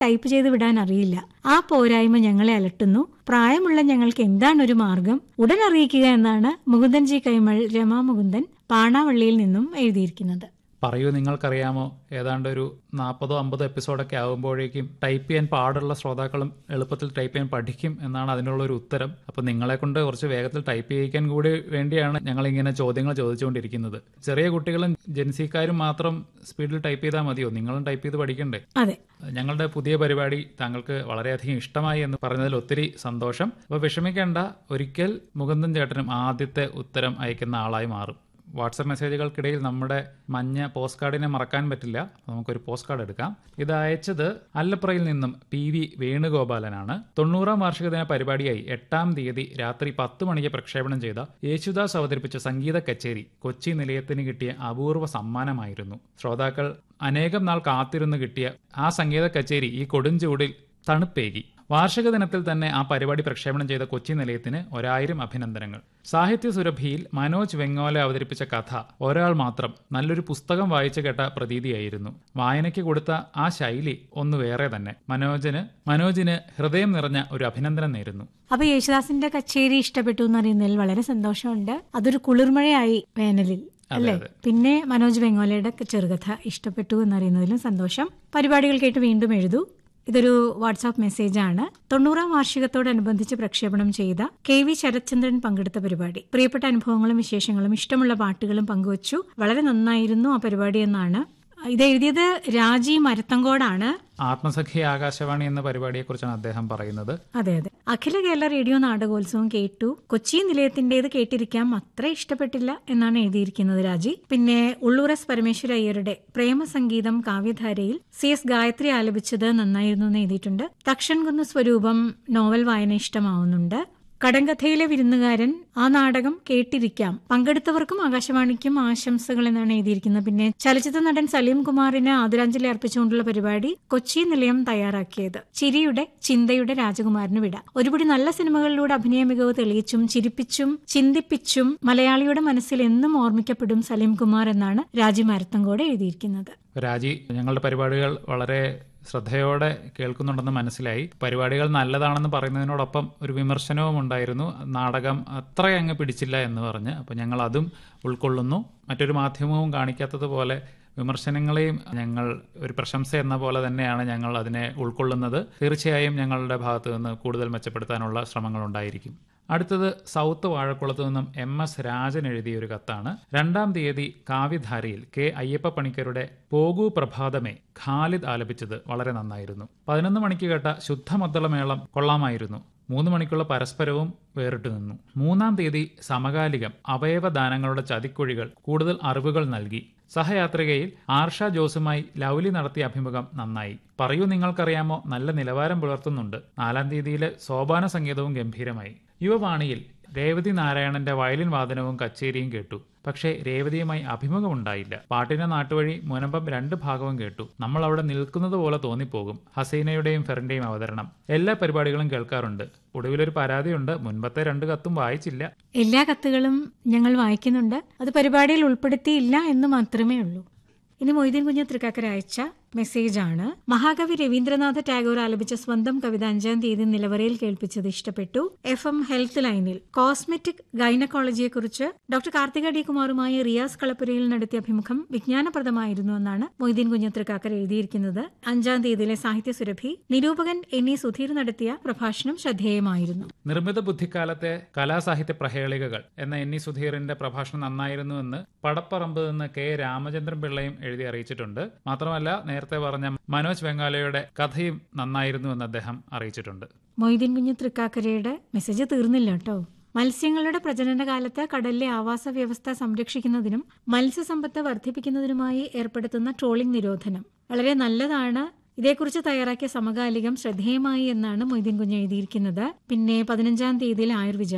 Type ചെയ്ത് വിടാൻ അറിയില്ല ആ പോരായ്മ ഞങ്ങളെ അലട്ടുന്നു പ്രായമുള്ള ഞങ്ങൾക്ക് എന്താണ് ഒരു മാർഗം ഉടൻ അറിയിക്കുക എന്നാണ് മുകുന്ദൻ ജി കൈമൾ രമാ മുകുന്ദൻ പാണാവള്ളിയിൽ നിന്നും എഴുതിയിരിക്കുന്നത് പറയൂ നിങ്ങൾക്കറിയാമോ ഏതാണ്ട് ഒരു നാൽപ്പതോ അമ്പതോ എപ്പിസോഡൊക്കെ ആകുമ്പോഴേക്കും ടൈപ്പ് ചെയ്യാൻ പാടുള്ള ശ്രോതാക്കളും എളുപ്പത്തിൽ ടൈപ്പ് ചെയ്യാൻ പഠിക്കും എന്നാണ് അതിനുള്ള ഒരു ഉത്തരം അപ്പോൾ നിങ്ങളെ കൊണ്ട് കുറച്ച് വേഗത്തിൽ ടൈപ്പ് ചെയ്യിക്കാൻ കൂടി വേണ്ടിയാണ് ഞങ്ങൾ ഇങ്ങനെ ചോദ്യങ്ങൾ ചോദിച്ചുകൊണ്ടിരിക്കുന്നത് ചെറിയ കുട്ടികളും ജൻസിക്കാരും മാത്രം സ്പീഡിൽ ടൈപ്പ് ചെയ്താൽ മതിയോ നിങ്ങളും ടൈപ്പ് ചെയ്ത് പഠിക്കണ്ടേ അതെ ഞങ്ങളുടെ പുതിയ പരിപാടി താങ്കൾക്ക് വളരെയധികം ഇഷ്ടമായി എന്ന് പറഞ്ഞതിൽ ഒത്തിരി സന്തോഷം അപ്പോൾ വിഷമിക്കേണ്ട ഒരിക്കൽ മുകുന്ദൻ ചേട്ടനും ആദ്യത്തെ ഉത്തരം അയക്കുന്ന ആളായി മാറും വാട്സപ്പ് മെസ്സേജുകൾക്കിടയിൽ നമ്മുടെ മഞ്ഞ പോസ്റ്റ് കാർഡിനെ മറക്കാൻ പറ്റില്ല നമുക്കൊരു പോസ്റ്റ് കാർഡ് എടുക്കാം ഇത് അയച്ചത് അല്ലപ്രയിൽ നിന്നും പി വി വേണുഗോപാലനാണ് തൊണ്ണൂറാം വാർഷിക ദിന പരിപാടിയായി എട്ടാം തീയതി രാത്രി പത്ത് മണിക്ക് പ്രക്ഷേപണം ചെയ്ത യേശുദാസ് അവതരിപ്പിച്ച സംഗീത കച്ചേരി കൊച്ചി നിലയത്തിന് കിട്ടിയ അപൂർവ സമ്മാനമായിരുന്നു ശ്രോതാക്കൾ അനേകം നാൾ കാത്തിരുന്ന് കിട്ടിയ ആ സംഗീത കച്ചേരി ഈ കൊടുംചൂടിൽ തണുപ്പേകി വാർഷിക ദിനത്തിൽ തന്നെ ആ പരിപാടി പ്രക്ഷേപണം ചെയ്ത കൊച്ചി നിലയത്തിന് ഒരായിരം അഭിനന്ദനങ്ങൾ സാഹിത്യ സുരഭിയിൽ മനോജ് വെങ്ങോല അവതരിപ്പിച്ച കഥ ഒരാൾ മാത്രം നല്ലൊരു പുസ്തകം വായിച്ചു കേട്ട പ്രതീതിയായിരുന്നു വായനയ്ക്ക് കൊടുത്ത ആ ശൈലി ഒന്ന് വേറെ തന്നെ മനോജിന് മനോജിന് ഹൃദയം നിറഞ്ഞ ഒരു അഭിനന്ദനം നേരുന്നു അപ്പൊ യേശുദാസിന്റെ കച്ചേരി ഇഷ്ടപ്പെട്ടു എന്ന് അറിയുന്നതിൽ വളരെ സന്തോഷമുണ്ട് അതൊരു കുളിർമഴയായി വേനലിൽ അല്ലേ അതെ. പിന്നെ മനോജ് ബംഗോലയുടെ ചെറുകഥ ഇഷ്ടപ്പെട്ടു എന്നറിയുന്നതിലും സന്തോഷം പരിപാടികൾ കേട്ട് വീണ്ടും എഴുതൂ ഇതൊരു വാട്സാപ്പ് മെസ്സേജാണ് തൊണ്ണൂറാം വാർഷികത്തോടനുബന്ധിച്ച് പ്രക്ഷേപണം ചെയ്ത കെ വി ശരത്ചന്ദ്രൻ പങ്കെടുത്ത പരിപാടി പ്രിയപ്പെട്ട അനുഭവങ്ങളും വിശേഷങ്ങളും ഇഷ്ടമുള്ള പാട്ടുകളും പങ്കുവച്ചു വളരെ നന്നായിരുന്നു ആ പരിപാടി എന്നാണ് ഇത് എഴുതിയത് രാജി മരത്തങ്കോടാണ് ആത്മസഖി ആകാശവാണി എന്ന പരിപാടിയെക്കുറിച്ചാണ് അദ്ദേഹം പറയുന്നത് അതെ അതെ അഖില കേരള റേഡിയോ നാടകോത്സവം കേട്ടു കൊച്ചി നിലയത്തിന്റേത് കേട്ടിരിക്കാം അത്ര ഇഷ്ടപ്പെട്ടില്ല എന്നാണ് എഴുതിയിരിക്കുന്നത് രാജി പിന്നെ ഉള്ളൂർ എസ് പരമേശ്വര അയ്യരുടെ പ്രേമസംഗീതം കാവ്യധാരയിൽ സി എസ് ഗായത്രി ആലപിച്ചത് നന്നായിരുന്നു എന്ന് എഴുതിയിട്ടുണ്ട് തക്ഷൻകുന്ന് സ്വരൂപം നോവൽ വായന ഇഷ്ടമാവുന്നുണ്ട് കടങ്കഥയിലെ വിരുന്നുകാരൻ ആ നാടകം കേട്ടിരിക്കാം പങ്കെടുത്തവർക്കും ആകാശവാണിക്കും ആശംസകൾ എന്നാണ് എഴുതിയിരിക്കുന്നത് പിന്നെ ചലച്ചിത്ര നടൻ സലീം കുമാറിന് ആദരാഞ്ജലി അർപ്പിച്ചുകൊണ്ടുള്ള പരിപാടി കൊച്ചി നിലയം തയ്യാറാക്കിയത് ചിരിയുടെ ചിന്തയുടെ രാജകുമാരന് വിട ഒരുപടി നല്ല സിനിമകളിലൂടെ അഭിനയ മികവ് തെളിയിച്ചും ചിരിപ്പിച്ചും ചിന്തിപ്പിച്ചും മലയാളിയുടെ മനസ്സിൽ എന്നും ഓർമ്മിക്കപ്പെടും സലീം കുമാർ എന്നാണ് രാജി മരത്തങ്കോട് എഴുതിയിരിക്കുന്നത് രാജി ഞങ്ങളുടെ പരിപാടികൾ വളരെ ശ്രദ്ധയോടെ കേൾക്കുന്നുണ്ടെന്ന് മനസ്സിലായി പരിപാടികൾ നല്ലതാണെന്ന് പറയുന്നതിനോടൊപ്പം ഒരു വിമർശനവും ഉണ്ടായിരുന്നു നാടകം അത്ര അങ്ങ് പിടിച്ചില്ല എന്ന് പറഞ്ഞ് അപ്പോൾ ഞങ്ങൾ അതും ഉൾക്കൊള്ളുന്നു മറ്റൊരു മാധ്യമവും കാണിക്കാത്തതുപോലെ വിമർശനങ്ങളെയും ഞങ്ങൾ ഒരു പ്രശംസ എന്ന പോലെ തന്നെയാണ് ഞങ്ങൾ അതിനെ ഉൾക്കൊള്ളുന്നത് തീർച്ചയായും ഞങ്ങളുടെ ഭാഗത്ത് നിന്ന് കൂടുതൽ മെച്ചപ്പെടുത്താനുള്ള ശ്രമങ്ങൾ ഉണ്ടായിരിക്കും അടുത്തത് സൗത്ത് വാഴക്കുളത്ത് നിന്നും എം എസ് രാജൻ എഴുതിയ ഒരു കത്താണ് രണ്ടാം തീയതി കാവ്യധാരയിൽ കെ അയ്യപ്പ പണിക്കരുടെ പോകൂ പ്രഭാതമേ ഖാലിദ് ആലപിച്ചത് വളരെ നന്നായിരുന്നു പതിനൊന്ന് മണിക്ക് കേട്ട ശുദ്ധമദ്ദളമേളം കൊള്ളാമായിരുന്നു മൂന്ന് മണിക്കുള്ള പരസ്പരവും വേറിട്ടു നിന്നു മൂന്നാം തീയതി സമകാലികം അവയവദാനങ്ങളുടെ ചതിക്കുഴികൾ കൂടുതൽ അറിവുകൾ നൽകി സഹയാത്രികയിൽ ആർഷ ജോസുമായി ലൗലി നടത്തിയ അഭിമുഖം നന്നായി പറയൂ നിങ്ങൾക്കറിയാമോ നല്ല നിലവാരം പുലർത്തുന്നുണ്ട് നാലാം തീയതിയിലെ സോപാന സംഗീതവും ഗംഭീരമായി യുവവാണിയിൽ രേവതി നാരായണന്റെ വയലിൻ വാദനവും കച്ചേരിയും കേട്ടു പക്ഷേ രേവതിയുമായി അഭിമുഖമുണ്ടായില്ല പാട്ടിന്റെ നാട്ടുവഴി മുനമ്പം രണ്ട് ഭാഗവും കേട്ടു നമ്മൾ അവിടെ നിൽക്കുന്നത് പോലെ തോന്നിപ്പോകും ഹസീനയുടെയും ഫെറിന്റെയും അവതരണം എല്ലാ പരിപാടികളും കേൾക്കാറുണ്ട് ഒടുവിലൊരു പരാതിയുണ്ട് മുൻപത്തെ രണ്ട് കത്തും വായിച്ചില്ല എല്ലാ കത്തുകളും ഞങ്ങൾ വായിക്കുന്നുണ്ട് അത് പരിപാടിയിൽ ഉൾപ്പെടുത്തിയില്ല എന്ന് മാത്രമേ ഉള്ളൂ ഇനി മൊയ്തീൻ കുഞ്ഞ് തൃക്കാക്കര അയച്ച മെസ്സേജാണ് മഹാകവി രവീന്ദ്രനാഥ ടാഗോർ ആലപിച്ച സ്വന്തം കവിത അഞ്ചാം തീയതി നിലവറയിൽ കേൾപ്പിച്ചത് ഇഷ്ടപ്പെട്ടു എഫ് എം ഹെൽത്ത് ലൈനിൽ കോസ്മെറ്റിക് ഗൈനക്കോളജിയെക്കുറിച്ച് ഡോക്ടർ കാർത്തിക ഡി കുമാറുമായി റിയാസ് കളപ്പുരയിൽ നടത്തിയ അഭിമുഖം വിജ്ഞാനപ്രദമായിരുന്നു എന്നാണ് മൊയ്തീൻ കുഞ്ഞ് തൃക്കാക്കര എഴുതിയിരിക്കുന്നത് അഞ്ചാം തീയതിയിലെ സാഹിത്യ സുരഭി നിരൂപകൻ എൻ ഇ സുധീർ നടത്തിയ പ്രഭാഷണം ശ്രദ്ധേയമായിരുന്നു നിർമ്മിത ബുദ്ധിക്കാലത്തെ കലാസാഹിത്യ പ്രഹേളികകൾ എന്ന എൻ ഇ സുധീറിന്റെ പ്രഭാഷണം നന്നായിരുന്നുവെന്ന് പടപ്പറമ്പ് നിന്ന് കെ രാമചന്ദ്രൻ പിള്ളയും എഴുതി അറിയിച്ചിട്ടുണ്ട് മാത്രമല്ല നേരത്തെ പറഞ്ഞ മനോജ് വെങ്ങാലയുടെ കഥയും നന്നായിരുന്നുവെന്ന് അദ്ദേഹം അറിയിച്ചിട്ടുണ്ട് മൊയ്തീൻ കുഞ്ഞ് തൃക്കാക്കരയുടെ മെസ്സേജ് തീർന്നില്ല കേട്ടോ മത്സ്യങ്ങളുടെ പ്രജനന കാലത്ത് കടലിലെ ആവാസ വ്യവസ്ഥ സംരക്ഷിക്കുന്നതിനും മത്സ്യസമ്പത്ത് വർദ്ധിപ്പിക്കുന്നതിനുമായി ഏർപ്പെടുത്തുന്ന ട്രോളിംഗ് നിരോധനം വളരെ നല്ലതാണ് ഇതേക്കുറിച്ച് തയ്യാറാക്കിയ സമകാലികം ശ്രദ്ധേയമായി എന്നാണ് മൊയ്തീൻ കുഞ്ഞ് എഴുതിയിരിക്കുന്നത് പിന്നെ പതിനഞ്ചാം തീയതിയിൽ ആയുർവിചാരം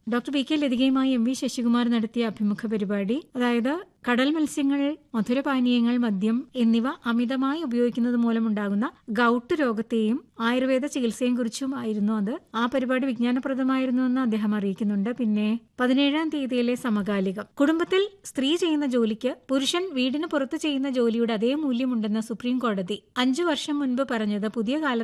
ഡോക്ടർ പി കെ ലതികയുമായി എം വി ശശികുമാർ നടത്തിയ അഭിമുഖ പരിപാടി അതായത് കടൽ മത്സ്യങ്ങൾ മധുരപാനീയങ്ങൾ മദ്യം എന്നിവ അമിതമായി ഉപയോഗിക്കുന്നത് മൂലമുണ്ടാകുന്ന ഗൌട്ട് രോഗത്തെയും ആയുർവേദ ചികിത്സയെയും കുറിച്ചും ആയിരുന്നു അത് ആ പരിപാടി വിജ്ഞാനപ്രദമായിരുന്നു എന്ന് അദ്ദേഹം അറിയിക്കുന്നുണ്ട് പിന്നെ പതിനേഴാം തീയതിയിലെ സമകാലികം കുടുംബത്തിൽ സ്ത്രീ ചെയ്യുന്ന ജോലിക്ക് പുരുഷൻ വീടിന് പുറത്ത് ചെയ്യുന്ന ജോലിയുടെ അതേ മൂല്യമുണ്ടെന്ന് സുപ്രീം കോടതി അഞ്ചു വർഷം മുൻപ് പറഞ്ഞത് പുതിയ കാലത്ത്